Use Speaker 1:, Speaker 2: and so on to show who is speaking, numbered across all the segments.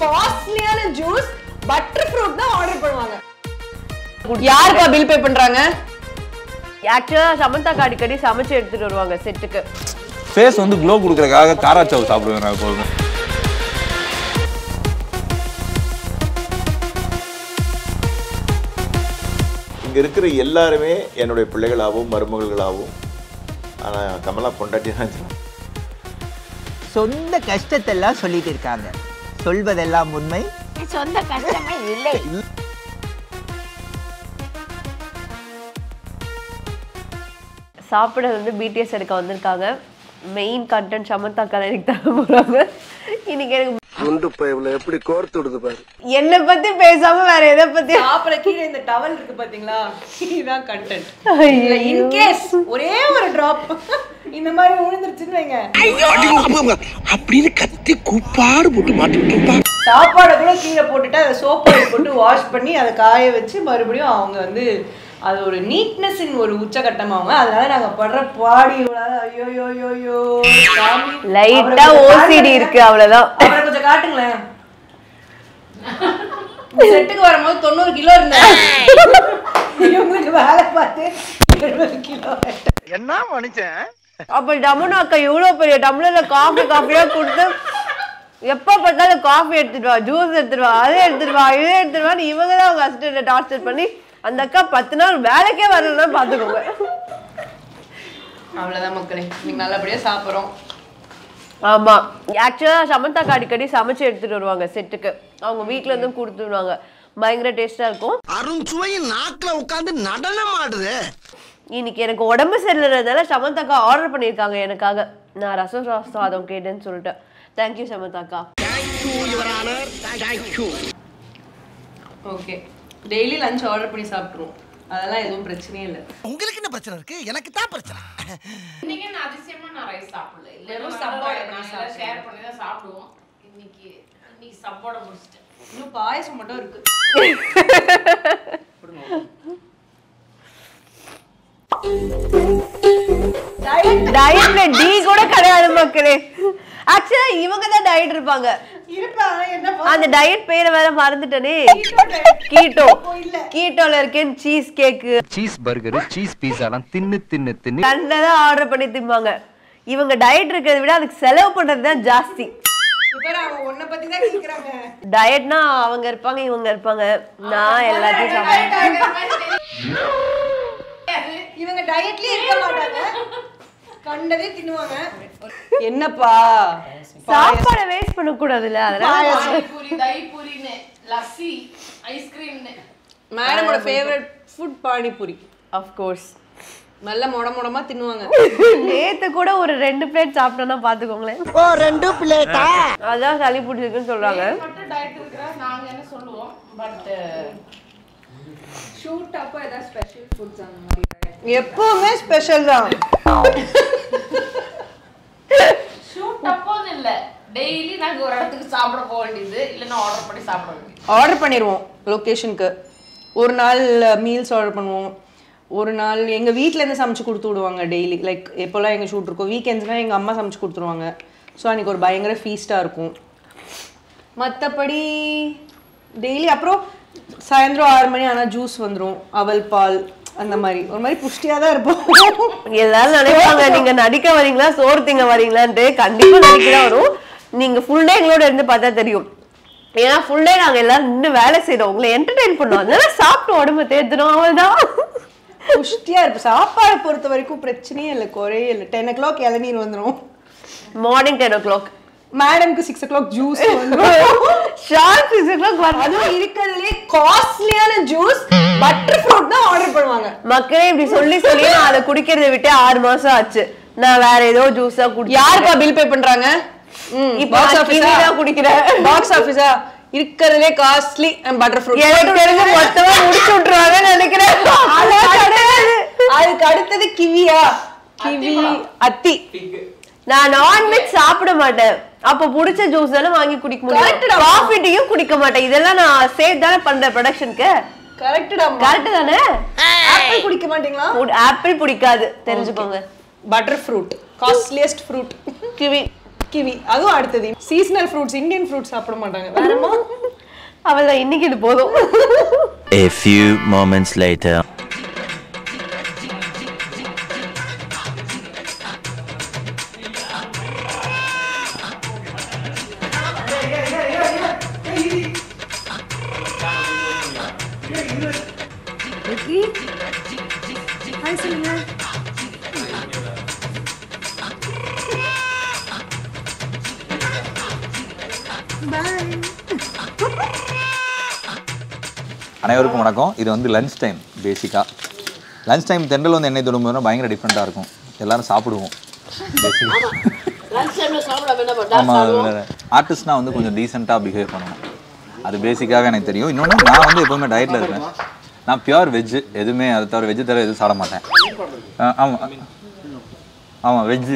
Speaker 1: காஸ்ட்லியான juice butter fruit தான் order பண்ணுவாங்க யாருப்பா பில் பே பண்றாங்க
Speaker 2: ஆக்சுவலா சமந்தாக்கு அடிக்கடி சமைச்சு எடுத்துட்டு வருவாங்க செட்டுக்கு
Speaker 3: ஃபேஸ் வந்து க்ளோ கொடுக்கறதுக்காக காராச்சாவு சாப்பிடுவேன் நான் எப்போதுமே
Speaker 4: இங்க இருக்கிற எல்லாருமே என்னுடைய பிள்ளைகளாகவும் மருமகள்களாகவும் ஆனா கமலா பொண்டாட்டி தான் சொல்லுவேன்.
Speaker 5: சொந்த கஷ்டத்தெல்லாம் சொல்லிட்டு இருக்காங்க சொல்வதெல்லாம் உண்மை
Speaker 6: சொந்த கஷ்டமே இல்லை
Speaker 2: சாப்பிட வந்து பிடிஎஸ் எடுக்க வந்திருக்காங்க மெயின் கண்டென்ட் சமந்தா கலருக்கு தர போறாங்க இன்னைக்கு எனக்கு
Speaker 7: குண்டு பைப்ல எப்படி கோர்த்து விடுது பாரு
Speaker 2: என்னை பத்தி பேசாம வேற எதை பத்தி
Speaker 1: சாப்பிட கீழே இந்த டவல் இருக்கு பாத்தீங்களா இதுதான் கண்டென்ட் இல்ல இன்கேஸ் ஒரே ஒரு டிராப் இந்த மாதிரி விழுந்துருச்சுன்னு வைங்க
Speaker 7: அப்படின்னு கத்தி கூப்பாடு போட்டு மாட்டிட்டு இருப்பா
Speaker 1: சாப்பாடை கூட கீழே போட்டுட்டு அதை சோப்பு போட்டு வாஷ் பண்ணி அதை காய வச்சு மறுபடியும் அவங்க வந்து அது ஒரு நீட்னஸ் இன் ஒரு உச்சகட்டமாகும் அதனால நாங்க படுற பாடி இவ்வளவு ஐயோ ஐயோ ஐயோ ஐயோ சாமி.
Speaker 2: லைட்டா
Speaker 1: அவரை கொஞ்சம்
Speaker 2: ஓசிடி
Speaker 1: காட்டுங்களேன்.
Speaker 2: இருக்கு அவ்வளவுதான்
Speaker 1: அவரை கொஞ்சம் காட்டுங்களேன் செட்டுக்கு வரும்போது தொண்ணூறு கிலோ இருந்தேன் இவங்களுக்கு வேலை பார்த்து எழுபது கிலோ
Speaker 7: என்ன மனுஷன்
Speaker 2: அப்ப டமுனு அக்கா இவ்வளவு பெரிய டம்ளர்ல காஃபி காஃபியா கொடுத்து எப்ப பார்த்தாலும் காஃபி எடுத்துட்டு வா ஜூஸ் எடுத்துட்டு வா அதை எடுத்துட்டு வா இதை எடுத்துட்டு வா இவங்க தான் அவங்க அசிஸ்டன்ட் டார்ச்சர் பண்ணி அந்த அக்கா பத்து நாள் வேலைக்கே வரலன்னா பாத்துக்கோங்க
Speaker 1: அவ்வளவுதான் மக்களே நீங்க நல்லபடியா சாப்பிடுறோம்
Speaker 2: ஆமா ஆக்சுவலா சமந்தாக்கு அடிக்கடி சமைச்சு எடுத்துட்டு வருவாங்க செட்டுக்கு அவங்க வீட்ல இருந்து கொடுத்துருவாங்க பயங்கர டேஸ்டா இருக்கும்
Speaker 7: அருண் சுவையின் நாக்குல உட்கார்ந்து நடனம் ஆடுது
Speaker 2: இன்னைக்கு எனக்கு உடம்பு சரியில்லைன்றதால சமந்தாக்கா ஆர்டர் பண்ணியிருக்காங்க எனக்காக நான் ரசம் ரா- சாதம் கேட்டேன்னு சொல்லிட்டு தேங்க்யூ சமந்தாக்கா
Speaker 1: ஓகே டெய்லி லஞ்ச் ஆர்டர் பண்ணி சாப்பிட்ருவோம் அதெல்லாம் எதுவும் பிரச்சனையே இல்லை
Speaker 7: உங்களுக்கு என்ன பிரச்சனை இருக்கு எனக்கு தான் பிரச்சனை
Speaker 6: இன்னைக்கு நான் அதிசயமா நான் ரைஸ் சாப்பிடல இல்ல
Speaker 1: வெறும்
Speaker 6: வெறும்
Speaker 1: சப்பாடை
Speaker 6: சப்பாடை
Speaker 1: பண்ணி
Speaker 6: நாங்க ஷேர் பண்ணி தான் சாப்பிடுவோம் இன்னைக்கு இன்னைக்கு சப்பாடை முடிச்சிட்டேன்
Speaker 1: இன்னும் பாயசம் மட்டும் இருக்கு
Speaker 2: டயட்ல டி கூட கிடையாது மக்களே ஆக்சுவலா இவங்க தான் டயட் இருப்பாங்க
Speaker 1: இருப்பா என்ன
Speaker 2: அந்த டயட் பேரை வேற மறந்துட்டனே கீட்டோ கீட்டோல இருக்கேன் cheese cake
Speaker 8: cheese burger cheese பீஸாலாம் தின்னு தின்னு தின்னு
Speaker 2: கண்டதான் ஆர்டர் பண்ணி திம்பாங்க இவங்க டயட் இருக்கிறத விட அதுக்கு செலவு பண்றது தான் ஜாஸ்தி
Speaker 1: இப்போ அவங்க உன்னை பத்தி தான் கேட்குறாங்க
Speaker 2: டயட்னா அவங்க இருப்பாங்க இவங்க இருப்பாங்க நான் எல்லாத்தையும் சாப்பிடுவேன்
Speaker 1: இவங்க டயட்லயே இருக்க மாட்டாங்க கண்டதே தின்னுவாங்க என்னப்பா
Speaker 2: சாப்பாடை வேஸ்ட் பண்ண கூடாதுல்ல அதனால
Speaker 6: பானிபூரி தயிபூரின்னு லஸ்ஸி ஐஸ்கிரீம்னு
Speaker 1: மேடமோட favourite food panipuri
Speaker 2: of course
Speaker 1: நல்ல மொட மொடமா தின்னுவாங்க
Speaker 2: நேத்து கூட ஒரு ரெண்டு பிளேட் சாப்பிட்டோம்னா பாத்துக்கோங்களேன்
Speaker 5: ஓ ரெண்டு பிளேட்டா
Speaker 2: அதான் சளி பிடிச்சிருக்குன்னு சொல்றாங்க
Speaker 6: மட்டும் டயட் இருக்கிறா நாங்க என்ன சொல்லுவோம் பட்
Speaker 1: எப்பவுமே ஸ்பெஷல் தான்
Speaker 6: ஷூட் அப்போது இல்ல டெய்லி நாங்க ஒரு இடத்துக்கு சாப்பிட போக வேண்டியது இல்லைன்னா ஆர்டர் பண்ணி சாப்பிட வேண்டியது
Speaker 1: ஆர்டர் பண்ணிடுவோம் லொக்கேஷனுக்கு ஒரு நாள் மீல்ஸ் ஆர்டர் பண்ணுவோம் ஒரு நாள் எங்கள் வீட்டிலேருந்து சமைச்சு கொடுத்து விடுவாங்க டெய்லி லைக் எப்போல்லாம் எங்கள் ஷூட் இருக்கும் வீக்கெண்ட்ஸ்னால் எங்கள் அம்மா சமைச்சு கொடுத்துருவாங்க ஸோ அன்றைக்கி ஒரு பயங்கர ஃபீஸ்ட்டாக இருக்கும் மற்றபடி டெய்லி அப்புறம் சாயந்தரம் ஆறு மணி ஆனால் ஜூஸ் வந்துடும் அவல் பால் அந்த மாதிரி ஒரு மாதிரி புஷ்டியாக தான் இருப்போம்
Speaker 2: எல்லாரும் நினைப்பாங்க நீங்க நடிக்க வரீங்களா சோறு திங்க வரீங்களான்ட்டு கண்டிப்பா நடிக்க தான் வரும் நீங்க ஃபுல் டே எங்களோட இருந்து பார்த்தா தெரியும் ஏன்னா ஃபுல் டே நாங்க எல்லாரும் நின்று வேலை செய்றோம் உங்களை என்டர்டெயின் பண்ணுவோம் அதனால சாப்பிட்டு உடம்பு தேர்த்துடும் அவ்வளவுதான்
Speaker 1: புஷ்டியாக இருப்போம் சாப்பாடை பொறுத்த வரைக்கும் பிரச்சனையே இல்லை குறையே இல்லை டென் ஓ கிளாக் இளநீர் வந்துடும்
Speaker 2: மார்னிங் டென் ஓ கிளாக்
Speaker 1: மேடம்க்கு சிக்ஸ் ஓ கிளாக் ஜூஸ் வந்துடும்
Speaker 2: ஷார்ப் சிக்ஸ் ஓ கிளாக் வரும்
Speaker 1: அதுவும் இருக்கிறதுலே காஸ்ட்லியான ஜூஸ் பட்டர் ஃப்ரூட் தான் ஆர்டர் பண்ணுவாங்க
Speaker 2: மக்களே இப்படி சொல்லி சொல்லி நான் அதை குடிக்கிறத விட்டு ஆறு மாசம் ஆச்சு நான் வேற ஏதோ ஜூஸா குடி
Speaker 1: யாருப்பா பில் பே பண்றாங்க
Speaker 2: இப்போ நான் கிவி தான் குடிக்கிறேன்.
Speaker 1: பாக்ஸ் ஆபீஸா இருக்கிறதுலே காஸ்ட்லி பட்டர் ஃப்ரூட்
Speaker 2: எனக்கு தெரிஞ்சு மொத்தமா முடிச்சு விட்டுருவாங்கன்னு நினைக்கிறேன் அதெல்லாம் கிடையாது.
Speaker 1: அதுக்கு அடுத்தது கிவியா கிவி அத்தி
Speaker 2: நான் நான்வெஜ் சாப்பிட மாட்டேன் அப்ப புடிச்ச ஜூஸ் தானே வாங்கி குடிக்க
Speaker 1: Correct
Speaker 2: முடியும்
Speaker 1: டா.
Speaker 2: காஃபி டீயும் குடிக்க மாட்டேன் இதெல்லாம் நான் சேவ் தானே பண்றேன் ப்ரொடக்ஷனுக்கு
Speaker 1: கரெக்டா
Speaker 2: கரெக்ட் தானே
Speaker 1: ஆப்பிள் குடிக்க மாட்டீங்களா
Speaker 2: ஆப்பிள் பிடிக்காது தெரிஞ்சுக்கோங்க
Speaker 1: butter fruit costliest fruit
Speaker 2: kiwi
Speaker 1: kiwi அதுவும் அடுத்தது சீசனல் ஃப்ரூட்ஸ் இந்தியன் ஃப்ரூட்ஸ் சாப்பிட மாட்டாங்க வேறமா
Speaker 2: அவள் இன்னைக்கு இது போதும்
Speaker 9: A few moments later.
Speaker 3: அனைவருக்கும் வணக்கம் இது வந்து லஞ்ச் டைம் பேசிக்காக லஞ்ச் டைம் தெண்டல் வந்து எண்ணெய் தொடும்போது பயங்கர டிஃப்ரெண்ட்டாக இருக்கும் எல்லாரும் சாப்பிடுவோம் ஆமாம் ஆர்டிஸ்ட்னா வந்து கொஞ்சம் டீசெண்டாக பிஹேவ் பண்ணணும் அது பேசிக்காக எனக்கு தெரியும் இன்னொன்று நான் வந்து எப்போவுமே டயட்டில் இருக்கேன் நான் பியூர் வெஜ்ஜு எதுவுமே அதை தவிர வெஜ்ஜு தவிர எதுவும் சாப்பிட மாட்டேன் ஆ, ஆமாம் ஆமாம் வெஜ்ஜு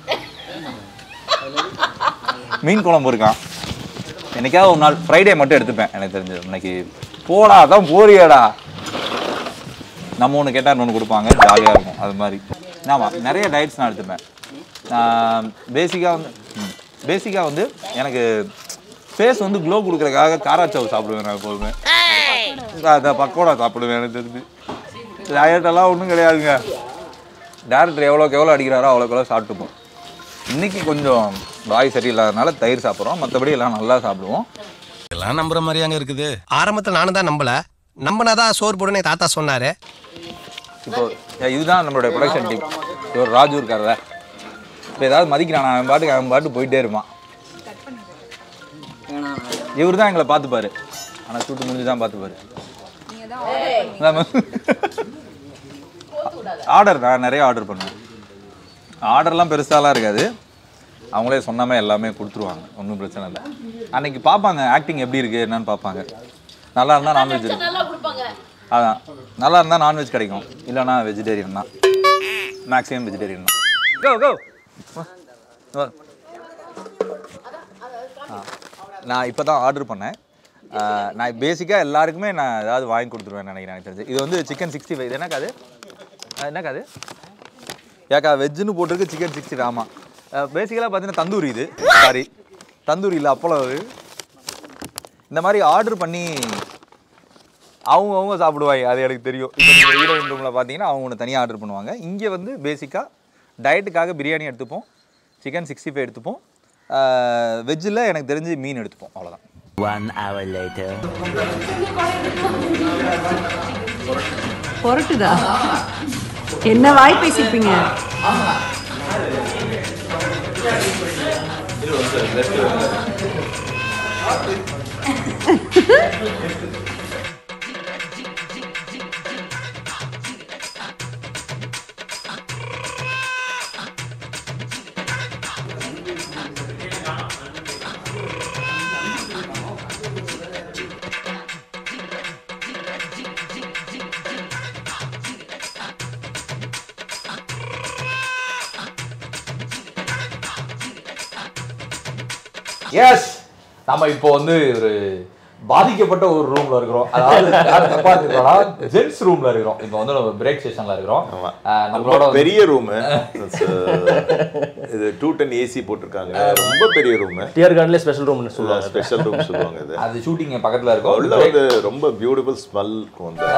Speaker 3: மீன் குழம்பு இருக்கான் என்னைக்காவது ஒரு நாள் ஃப்ரைடே மட்டும் எடுத்துப்பேன் எனக்கு தெரிஞ்சது இன்னைக்கு போடா அதான் போறியாடா நம்ம ஒன்று கேட்டால் ஒன்று கொடுப்பாங்க ஜாலியாக இருக்கும் அது மாதிரி ஆமாம் நிறைய டயட்ஸ் நான் எடுத்துப்பேன் பேசிக்காக வந்து பேசிக்காக வந்து எனக்கு ஃபேஸ் வந்து க்ளோ கொடுக்குறதுக்காக காராச்சவு சாப்பிடுவேன் நான் எப்போதுமே அதை பக்கோடா சாப்பிடுவேன் எனக்கு தெரிஞ்சு டயட்டெல்லாம் ஒன்றும் கிடையாதுங்க டேரக்டர் எவ்வளோக்கு எவ்வளோ அடிக்கிறாரோ அவ்வளோக்கு எவ்வளோ சாப்பிட்டுப்போம் இன்னைக்கு கொஞ்சம் வாய் சரியில்லாதனால தயிர் சாப்பிட்றோம் மற்றபடி எல்லாம் நல்லா சாப்பிடுவோம்
Speaker 10: எல்லாம் நம்புற மாதிரியாங்க இருக்குது ஆரம்பத்துல நானும் தான் நம்பல நம்பினாதான் சோறு போடுன்னு என் தாத்தா சொன்னாரு
Speaker 3: இப்போ ஏ, இதுதான் நம்மளுடைய ப்ரொடக்ஷன் டீம் இவர் ராஜு இருக்கார்ல இப்போ ஏதாவது மதிக்கிறான் அவன் பாட்டுக்கு அவன் பாட்டு போயிட்டே இருப்பான் இவர் தான் எங்களை பார்த்துப்பாரு ஆனால் ஷூட்டு முடிஞ்சு தான் பார்த்துப்பாரு ஆர்டர் நான் நிறைய ஆர்டர் பண்ணுவேன் ஆர்டர்லாம் பெருசாலாம் இருக்காது அவங்களே சொன்னாமே எல்லாமே கொடுத்துருவாங்க ஒன்றும் பிரச்சனை இல்லை அன்னைக்கு பார்ப்பாங்க ஆக்டிங் எப்படி இருக்கு என்னன்னு பார்ப்பாங்க நல்லா இருந்தால் நான்வெஜ் இருக்கு
Speaker 6: நல்லா கொடுப்பாங்க
Speaker 3: அதான் நல்லா இருந்தால் நான்வெஜ் கிடைக்கும் இல்லைனா வெஜிடேரியன் தான் மேக்ஸிமம் வெஜிடேரியன் தான் கோ கோ நான் இப்போ தான் ஆர்டர் பண்ணேன் ஆ, நான் பேசிக்காக எல்லாருக்குமே நான் ஏதாவது வாங்கி கொடுத்துருவேன் நினைக்கிறேன் எனக்கு தெரிஞ்சு இது வந்து சிக்கன் சிக்ஸ்டி ஃபைவ் இது என்னக்கா அது ஆ, என்னக்கா அது ஏக்கா வெஜ்ஜுன்னு போட்டிருக்கு சிக்கன் சிக்ஸ்டி ஆமாம் பேசிக்கலாக பார்த்தீங்கன்னா தந்தூரி இது சாரி தந்தூரி இல்லை அப்பளம் அது இந்த மாதிரி ஆர்டர் பண்ணி அவங்க அவங்க சாப்பிடுவாங்க அது எனக்கு தெரியும் இப்போ நீங்கள் ஹீரோயின் ரூமில் பார்த்தீங்கன்னா அவங்க ஒன்று தனியாக ஆர்டர் பண்ணுவாங்க இங்கே வந்து பேசிக்காக டயட்டுக்காக பிரியாணி எடுத்துப்போம் சிக்கன் சிக்ஸ்டி ஃபைவ் எடுத்துப்போம் வெஜ்ஜில் எனக்கு தெரிஞ்சு மீன் எடுத்துப்போம் அவ்வளோதான்
Speaker 9: One hour later.
Speaker 11: புரட்டுதா என்ன வாய் பேசிருப்பீங்க
Speaker 3: எஸ் நம்ம இப்போ வந்து ஒரு பாதிக்கப்பட்ட ஒரு ரூம்ல இருக்கிறோம் அதாவது யாரும் தப்பா இருக்கிறோம்னா ஜென்ஸ் ரூம்ல இருக்கிறோம் இப்போ வந்து நம்ம பிரேக் செஷன்ல இருக்கிறோம் அஹ் நம்மளோட
Speaker 4: ரொம்ப
Speaker 3: வந்து-
Speaker 4: பெரிய ரூமு இது டூ டென் ஏசி போட்டிருக்காங்க ரொம்ப பெரிய ரூமு
Speaker 12: டியர் கார்டன்ல ஸ்பெஷல் ரூம்னு சொல்லுவாங்க
Speaker 4: ஸ்பெஷல் ரூம் சொல்லுவாங்க இது
Speaker 3: அது ஷூட்டிங் பக்கத்துல இருக்கும்
Speaker 4: உள்ள வந்து ரொம்ப பியூட்டிஃபுல் ஸ்மெல் இருக்கும் அந்த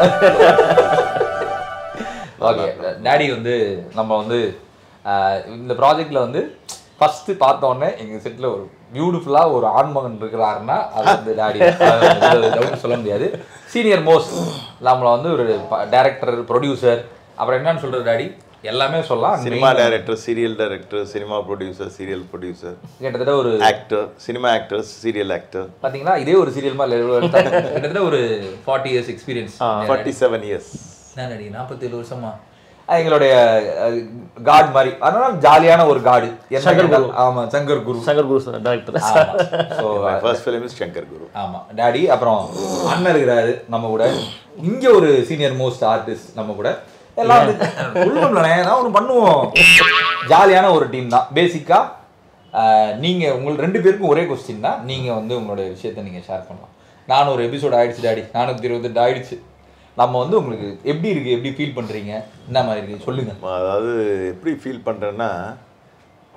Speaker 3: ஓகே டேடி வந்து நம்ம வந்து அஹ், இந்த ப்ராஜெக்ட்ல வந்து ஃபர்ஸ்ட் பார்த்த உடனே எங்க செட்ல ஒரு பியூட்டிஃபுல்லா ஒரு ஆண்மகன் இருக்கிறாருன்னா அது வந்து டேடி டவுட் சொல்ல முடியாது சீனியர் மோஸ்ட் நம்மள வந்து ஒரு டைரக்டர் ப்ரொடியூசர் அப்புறம் என்னன்னு சொல்றது டேடி எல்லாமே சொல்லலாம்
Speaker 4: cinema
Speaker 3: Main-
Speaker 4: director serial director cinema producer serial producer
Speaker 3: கிட்டத்தட்ட ஒரு
Speaker 4: actor cinema actor serial actor
Speaker 3: பாத்தீங்களா இதே ஒரு சீரியல் மாதிரி எடுத்தாங்க. கிட்டத்தட்ட ஒரு forty years experience
Speaker 4: forty seven years
Speaker 3: நான் நடி நாற்பத்தேழு வருஷமா அஹ் எங்களுடைய காட் மாதிரி அதனால ஜாலியான ஒரு காடு
Speaker 12: சங்கர் குரு.
Speaker 3: ஆமா Shankar Guru
Speaker 12: Shankar Guru director
Speaker 3: so
Speaker 4: first film is Shankar Guru
Speaker 3: ஆமா டாடி அப்புறம் அண்ணன் இருக்கிறாரு நம்ம கூட இங்க ஒரு சீனியர் மோஸ்ட் ஆர்டிஸ்ட் நம்ம கூட எல்லாம் வந்து உள்ளும்லண்ணே நான் ஒன்று பண்ணுவோம் ஜாலியான ஒரு டீம் தான் பேசிக்கா நீங்க உங்கள் ரெண்டு பேருக்கும் ஒரே கொஸ்டின் தான் நீங்க வந்து உங்களோட விஷயத்தை நீங்க ஷேர் பண்ணலாம் நானும் ஒரு எபிசோட் ஆயிடுச்சு டாடி நானூற்றி இருபத்தெட்டு ஆயிடுச்சு நம்ம வந்து உங்களுக்கு எப்படி இருக்கு எப்படி ஃபீல் பண்றீங்க என்ன மாதிரி இருக்கு சொல்லுங்க
Speaker 4: அதாவது எப்படி ஃபீல் பண்ணுறேன்னா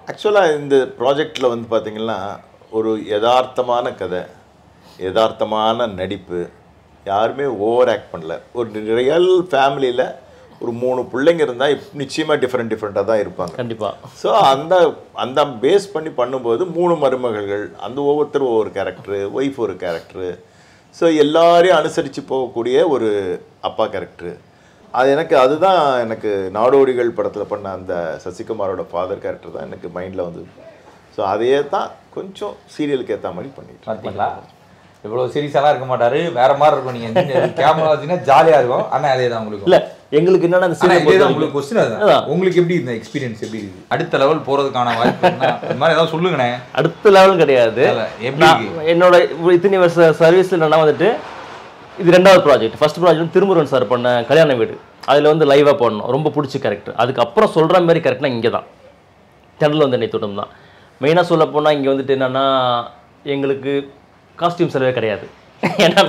Speaker 4: ஆக்சுவலாக இந்த ப்ராஜெக்டில் வந்து பார்த்தீங்கன்னா ஒரு யதார்த்தமான கதை யதார்த்தமான நடிப்பு யாருமே ஓவர் ஆக்ட் பண்ணல ஒரு ரியல் ஃபேமிலியில் ஒரு மூணு பிள்ளைங்க இருந்தால் நிச்சயமாக டிஃப்ரெண்ட் டிஃப்ரெண்ட்டாக தான் இருப்பாங்க
Speaker 12: கண்டிப்பாக
Speaker 4: ஸோ அந்த அந்த பேஸ் பண்ணி பண்ணும்போது மூணு மருமகள்கள் அந்த ஒவ்வொருத்தரும் ஒவ்வொரு கேரக்டரு ஒய்ஃப் ஒரு கேரக்டரு ஸோ எல்லாரையும் அனுசரித்து போகக்கூடிய ஒரு அப்பா கேரக்டரு அது எனக்கு அதுதான் எனக்கு நாடோடிகள் படத்தில் பண்ண அந்த சசிகுமாரோட ஃபாதர் கேரக்டர் தான் எனக்கு மைண்டில் வந்து ஸோ அதையே தான் கொஞ்சம் சீரியலுக்கு ஏற்ற மாதிரி பண்ணிட்டு
Speaker 3: பார்த்தீங்களா இவ்வளோ சீரியஸாலாம் இருக்க மாட்டாரு வேற மாதிரி இருக்கும் நீங்க கேமரா வச்சீங்கன்னா ஜாலியா இருக்கும் ஆனா அதே தான் உங்களுக்கு
Speaker 12: இல்ல எங்களுக்கு என்னன்னா அந்த
Speaker 3: ஆனா
Speaker 12: serial
Speaker 3: இதே
Speaker 12: பொறுத்த
Speaker 3: தான் உங்களுக்கு கொஸ்டின் அதுதான்
Speaker 12: அதான்.
Speaker 3: உங்களுக்கு எப்படி இந்த எக்ஸ்பீரியன்ஸ் எப்படி இருக்கு அடுத்த லெவல் போறதுக்கான வாய்ப்பு என்ன இந்த மாதிரி ஏதாவது சொல்லுங்கண்ணே
Speaker 12: அடுத்த லெவல் கிடையாது
Speaker 3: இல்ல, எப்படி
Speaker 12: நான்
Speaker 3: இருக்கு?
Speaker 12: என்னோட இவ்வ- இத்தனை வருஷ சர்வீஸ்ல நான் வந்துட்டு இது ரெண்டாவது project first project Thirumurugan sir பண்ண கல்யாண வீடு அதில் வந்து லைவாக போடணும் ரொம்ப பிடிச்ச கேரக்டர் அதுக்கப்புறம் சொல்கிற மாதிரி கேரக்டர்னா இங்கே தான் தென்றல் வந்து என்னை தோட்டம் தான் மெயினாக சொல்ல போனால் இங்கே வந்துட்டு என்னன்னா எங்களுக்கு காஸ்டியூம் செலவே கிடையாது ஏன்னா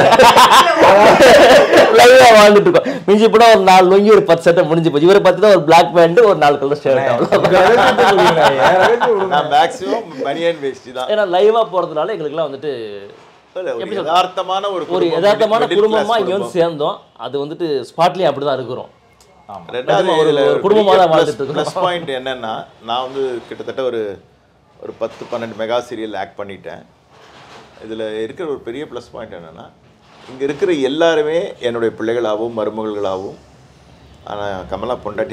Speaker 12: லைவாக வாழ்ந்துட்டு இருக்கோம் மிஞ்சி போனால் ஒரு நாலு லுங்கி ஒரு பத்து சட்டை முடிஞ்சு போச்சு இவரை பார்த்து ஒரு பிளாக் பேண்ட் ஒரு நாலு கலர் ஷர்ட் அவ்வளோ
Speaker 4: நான் மேக்ஸிமம் பனியன் வேஷ்டி தான்
Speaker 12: ஏன்னா லைவாக போகிறதுனால எங்களுக்குலாம் வந்துட்டு
Speaker 4: இல்ல, ஒரு
Speaker 12: எப்படி சொல்றது?
Speaker 4: யதார்த்தமான ஒரு
Speaker 12: ஒரு
Speaker 4: குடும்பம்,
Speaker 12: யதார்த்தமான
Speaker 4: middle class
Speaker 12: குடும்பமா இங்க வந்து
Speaker 4: குடும்பம்.
Speaker 12: சேர்ந்தோம் அது வந்துட்டு ஸ்பாட்லயே அப்படிதான் இருக்கிறோம்
Speaker 4: ரெண்டாவது
Speaker 12: நிஜமா ஒரு-
Speaker 4: இதுல
Speaker 12: ஒரு குடும்பமா தான் வாழ்ந்துட்டு
Speaker 4: ப்ளஸ்
Speaker 12: இருக்கோம்
Speaker 4: பாயிண்ட் என்னன்னா நான் வந்து கிட்டத்தட்ட ஒரு ஒரு பத்து பன்னெண்டு மெகா சீரியல் ஆக்ட் பண்ணிட்டேன் இதில் இருக்கிற ஒரு பெரிய ப்ளஸ் பாயிண்ட் என்னன்னா இங்கே இருக்கிற எல்லாருமே என்னுடைய பிள்ளைகளாகவும் மருமகள்களாகவும் ஆனால் கமலா பொண்டாட்டி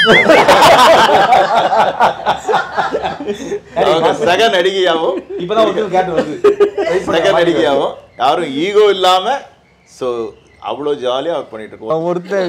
Speaker 4: அவங்க சக நடிகையாகவும்
Speaker 3: இப்பதான் ஒரு கேட்டு வருது
Speaker 4: சக நடிகையாகவும் யாரும் ஈகோ இல்லாமல் ஸோ அவ்வளோ ஜாலியாக ஒர்க் பண்ணிட்டு இருக்கோம்
Speaker 3: ஒருத்தர்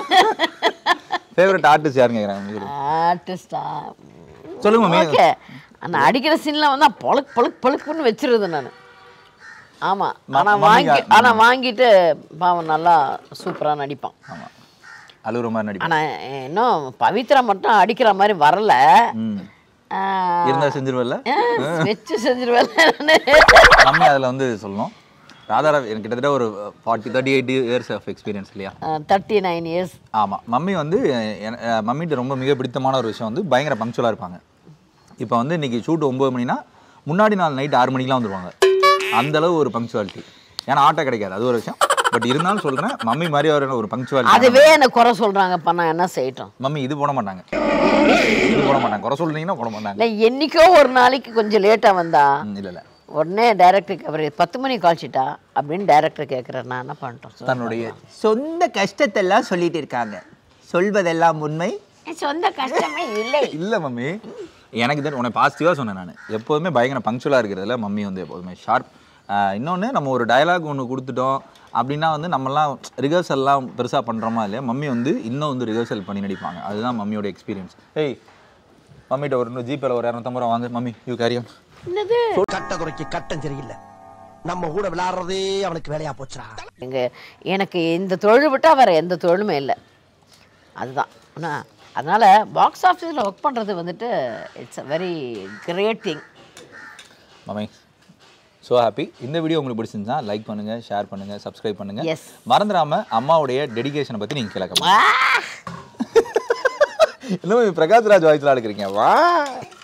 Speaker 3: ஃபேவரட் ஆர்டிஸ்ட் யாருங்க கேக்குறாங்க உங்களுக்கு?
Speaker 13: ஆர்டிஸ்டா
Speaker 3: சொல்லுங்க மாமி.
Speaker 13: ஓகே அந்த அடிக்கிற சீன்ல வந்து பழுக் பழுக் பழுக்குன்னு வச்சிருது நான் ஆமா
Speaker 3: ம-
Speaker 13: ஆனா
Speaker 3: மம்மிக்கு
Speaker 13: வாங்கி
Speaker 3: ஆ-
Speaker 13: ஆனா வாங்கிட்டு பாவம் நல்லா சூப்பரா நடிப்பான்
Speaker 3: அழுகுற மாதிரி நடிப்பு
Speaker 13: ஆனா இன்னும் பவித்ரா மட்டும் அடிக்கிற மாதிரி வரல
Speaker 3: ம்.
Speaker 13: ஆ,
Speaker 3: இருந்தா செஞ்சிருவல்ல
Speaker 13: ஆ, வச்சு செஞ்சிருவேன்
Speaker 3: நம்ம அதில் வந்து சொல்லணும் ராதாராவ் எனக்கு கிட்டத்தட்ட ஒரு forty thirty eight years of experience இல்லையா
Speaker 13: தேர்ட்டி நைன் இயர்ஸ்
Speaker 3: ஆமாம் மம்மி வந்து என- அஹ் மம்மிட்ட ரொம்ப மிக பிடித்தமான ஒரு விஷயம் வந்து பயங்கர பங்க்சுவலாக இருப்பாங்க இப்போ வந்து இன்னைக்கு ஷூட் ஒம்பது மணினா முன்னாடி நாள் நைட் ஆறு மணிக்கெலாம் வந்துருவாங்க அந்த அளவு ஒரு பங்க்சுவாலிட்டி ஏன்னா ஆட்டோ கிடைக்காது அது ஒரு விஷயம் பட் இருந்தாலும் சொல்கிறேன் மம்மி மாதிரி ஒரு ஒரு பங்க்சுவாலிட்டி
Speaker 13: அதுவே என்ன குறை சொல்றாங்கப்பா நான் என்ன செய்யட்டும்
Speaker 3: மம்மி இது போட மாட்டாங்க இது போட மாட்டாங்க குறை சொல்றீங்கன்னா போட மாட்டாங்க
Speaker 13: இல்லை என்னைக்கோ ஒரு நாளைக்கு கொஞ்சம் லேட்டா வந்தா
Speaker 3: இல்லை இல்லை
Speaker 13: உடனே டைரக்டருக்கு அவர் பத்து மணி காய்ச்சிட்டா அப்படின்னு டைரக்டர் கேட்குறாரு நான் என்ன பண்ணிட்டோம் சொல்லுங்க.
Speaker 5: தன்னுடைய சொந்த கஷ்டத்தெல்லாம் சொல்லிட்டு இருக்காங்க சொல்வதெல்லாம் உண்மை
Speaker 13: சொந்த கஷ்டமே இல்லை
Speaker 3: இல்லை மம்மி எனக்கு தான் உன்னை பாசிட்டிவாக சொன்னேன் நான் எப்போதுமே பயங்கர பங்க்சுவலாக இருக்கிறதுல மம்மி வந்து எப்போதுமே ஷார்ப் இன்னொன்று நம்ம ஒரு டயலாக் ஒன்று கொடுத்துட்டோம் அப்படின்னா வந்து நம்மலாம் ரிஹர்சல்லாம் பெருசாக பண்ணுறோமா இல்லையா மம்மி வந்து இன்னும் வந்து ரிஹர்சல் பண்ணி நடிப்பாங்க அதுதான் மம்மியோட எக்ஸ்பீரியன்ஸ் ஏய் மம்மிட்ட ஒரு ஜிபேல ஒரு இரநூத்தம்பது ரூபா வாங்க மம்மி யூ கேரியம்
Speaker 13: என்னது
Speaker 7: கட்ட குறைக்கு கட்டம் சரியில்லை நம்ம கூட விளையாடுறதே அவனுக்கு வேலையா போச்சுடா
Speaker 13: எங்க எனக்கு இந்த தொழில் விட்டால் வேற எந்த தொழிலுமே இல்லை அதுதான் என்ன அதனால பாக்ஸ் ஆஃபீஸில் ஒர்க் பண்ணுறது வந்துட்டு it's a very great thing
Speaker 3: mummy so happy இந்த வீடியோ உங்களுக்கு பிடிச்சிருந்தா லைக் பண்ணுங்க ஷேர் பண்ணுங்க சப்ஸ்கிரைப் பண்ணுங்க
Speaker 13: Yes.
Speaker 3: மறந்துடாம அம்மாவுடைய டெடிகேஷனை பத்தி நீங்க கேட்கலாம் இன்னும் பிரகாஷ்ராஜ் வாய்ஸ்ல எடுக்கிறீங்க வா